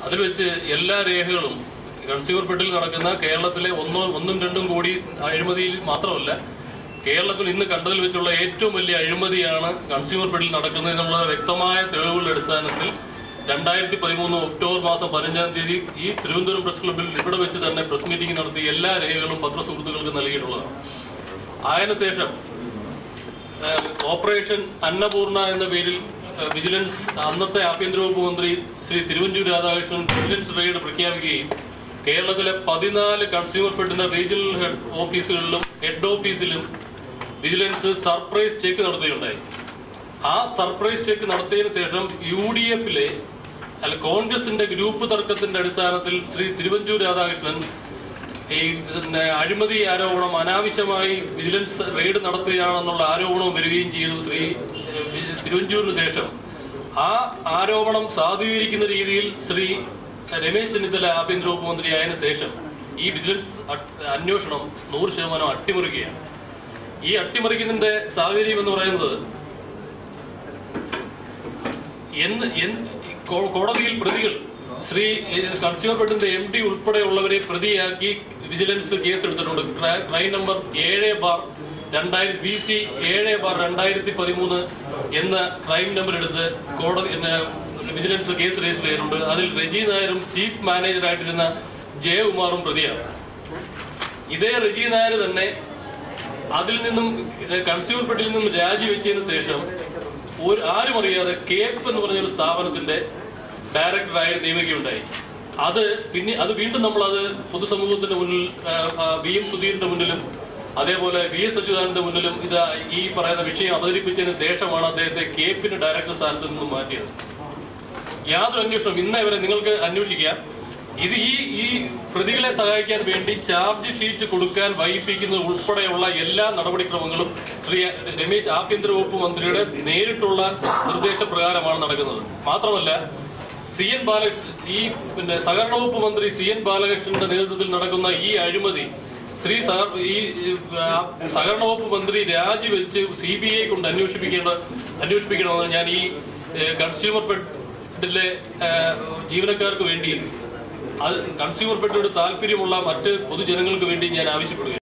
അതിൽ വെച്ച് എല്ലാ രേഖകളും കൺസ്യൂമർ ഫെഡിൽ നടക്കുന്ന കേരളത്തിലെ ഒന്നോ ഒന്നും രണ്ടും കോടി അഴിമതിയിൽ മാത്രമല്ല കേരളത്തിൽ ഇന്ന് കണ്ടതിൽ വെച്ചുള്ള ഏറ്റവും വലിയ അഴിമതിയാണ് കൺസ്യൂമർ ഫെഡിൽ നടക്കുന്നത് എന്നുള്ള വ്യക്തമായ തെളിവുകളുടെ അടിസ്ഥാനത്തിൽ രണ്ടായിരത്തി പതിമൂന്ന് ഒക്ടോബർ മാസം പതിനഞ്ചാം തീയതി ഈ തിരുവനന്തപുരം പ്രസ് ക്ലബ്ബിൽ ഇവിടെ വെച്ച് തന്നെ പ്രസ് മീറ്റിംഗ് നടത്തി എല്ലാ രേഖകളും പത്രസുഹൃത്തുക്കൾക്ക് നൽകിയിട്ടുള്ളതാണ് അതിനുശേഷം ഏഹ്, ഓപ്പറേഷൻ അന്നപൂർണ എന്ന പേരിൽ ഏഹ്, വിജിലൻസ് അന്നത്തെ ആഭ്യന്തര വകുപ്പ് മന്ത്രി ശ്രീ തിരുവഞ്ചൂർ രാധാകൃഷ്ണൻ വിജിലൻസ് റെയ്ഡ് പ്രഖ്യാപിക്കുകയും കേരളത്തിലെ പതിനാല് കൺസ്യൂമർ ഫെഡിന്റെ റീജിയണൽ ഹെഡ് ഓഫീസുകളിലും ഹെഡ് ഓഫീസിലും വിജിലൻസ് സർപ്രൈസ് ചെക്ക് നടത്തുകയുണ്ടായി ആ സർപ്രൈസ് ചെക്ക് നടത്തിയതിനു ശേഷം യു ഡി എഫിലെ അല്ല കോൺഗ്രസിന്റെ ഗ്രൂപ്പ് തർക്കത്തിന്റെ അടിസ്ഥാനത്തിൽ ശ്രീ തിരുവഞ്ചൂർ രാധാകൃഷ്ണൻ ഈ പിന്നെ അഴിമതി ആരോപണം അനാവശ്യമായി വിജിലൻസ് റെയ്ഡ് നടത്തുകയാണെന്നുള്ള ആരോപണവും വരികയും ചെയ്തു ശ്രീ ഏഹ്, വി- തിരുവഞ്ചൂരിന് ശേഷം ആ ആരോപണം സാധൂകരിക്കുന്ന രീതിയിൽ ശ്രീ രമേശ് ചെന്നിത്തല ആഭ്യന്തര വകുപ്പ് മന്ത്രിയായതിനു ശേഷം ഈ വിജിലൻസ് അ- അന്വേഷണം നൂറ് ശതമാനം അട്ടിമറിക്കുകയാണ് ഈ അട്ടിമറിക്കുന്നതിന്റെ സാഹചര്യം എന്ന് പറയുന്നത് എന്ന് എന്ന് കോ- കോടതിയിൽ പ്രതികൾ ശ്രീ ഏഹ്, കൺസ്യൂമർ ഫെഡിന്റെ എം ഡി ഉൾപ്പെടെയുള്ളവരെ പ്രതിയാക്കി വിജിലൻസ് കേസ് എടുത്തിട്ടുണ്ട് ക്രൈ- ക്രൈം നമ്പർ ഏഴ് ബാർ രണ്ടായിരത്തി ബി സി ഏഴ് ബാർ രണ്ടായിരത്തി പതിമൂന്ന് എന്ന ക്രൈം നമ്പർ എടുത്ത് കോടതി പിന്നെ വിജിലൻസ് കേസ് രജിസ്റ്റർ ചെയ്തിട്ടുണ്ട് അതിൽ റെജി നായരും ചീഫ് മാനേജറായിട്ടിരുന്ന ജയകുമാറും പ്രതിയാണ് ഇതേ റെജി നായർ തന്നെ അതിൽ നിന്നും ഇത് കൺസ്യൂമർ ഫെഡിൽ നിന്നും രാജിവെച്ചതിന് ശേഷം ഒരു ആരും അറിയാതെ കേപ്പ് എന്ന് പറഞ്ഞൊരു സ്ഥാപനത്തിന്റെ ഡയറക്ടറായി നിയമിക്കുകയുണ്ടായി അത് പിന്നെ അത് വീണ്ടും നമ്മൾ അത് പൊതുസമൂഹത്തിന്റെ മുന്നിൽ വി എം സുധീറിന്റെ മുന്നിലും അതേപോലെ വി എസ് അച്യുതാനന്ദന്റെ മുന്നിലും ഇത് ഈ പറയുന്ന വിഷയം അവതരിപ്പിച്ചതിന് ശേഷമാണ് അദ്ദേഹത്തെ കേപ്പിന്റെ ഡയറക്ടർ സ്ഥാനത്ത് നിന്നും മാറ്റിയത് യാതൊരു അന്വേഷണം ഇന്നേ വരെ നിങ്ങൾക്ക് അന്വേഷിക്കാം ഇത് ഈ ഈ പ്രതികളെ സഹായിക്കാൻ വേണ്ടി ചാർജ് ഷീറ്റ് കൊടുക്കാൻ വൈകിപ്പിക്കുന്നത് ഉൾപ്പെടെയുള്ള എല്ലാ നടപടിക്രമങ്ങളും ശ്രീ രമേശ് ആഭ്യന്തര വകുപ്പ് മന്ത്രിയുടെ നേരിട്ടുള്ള നിർദ്ദേശപ്രകാരമാണ് നടക്കുന്നത് മാത്രമല്ല സി എൻ ബാലകൃഷ്ണൻ ഈ പിന്നെ സഹകരണ വകുപ്പ് മന്ത്രി സി എൻ ബാലകൃഷ്ണന്റെ നേതൃത്വത്തിൽ നടക്കുന്ന ഈ അഴിമതി സ്ത്രീ സഹ- ഈ ആ, സഹകരണ വകുപ്പ് മന്ത്രി രാജിവെച്ച് സി ബി ഐ കൊണ്ട് അന്വേഷിപ്പിക്കേണ്ട അന്വേഷിപ്പിക്കണമെന്ന് ഞാൻ ഈ ഏഹ്, കൺസ്യൂമർ ഫെഡിലെ ഏഹ്, ജീവനക്കാർക്ക് വേണ്ടി അത് കൺസ്യൂമർ ഫെഡിനോട് താല്പര്യമുള്ള മറ്റ് പൊതുജനങ്ങൾക്ക് വേണ്ടി ഞാൻ ആവശ്യപ്പെടുകയാണ്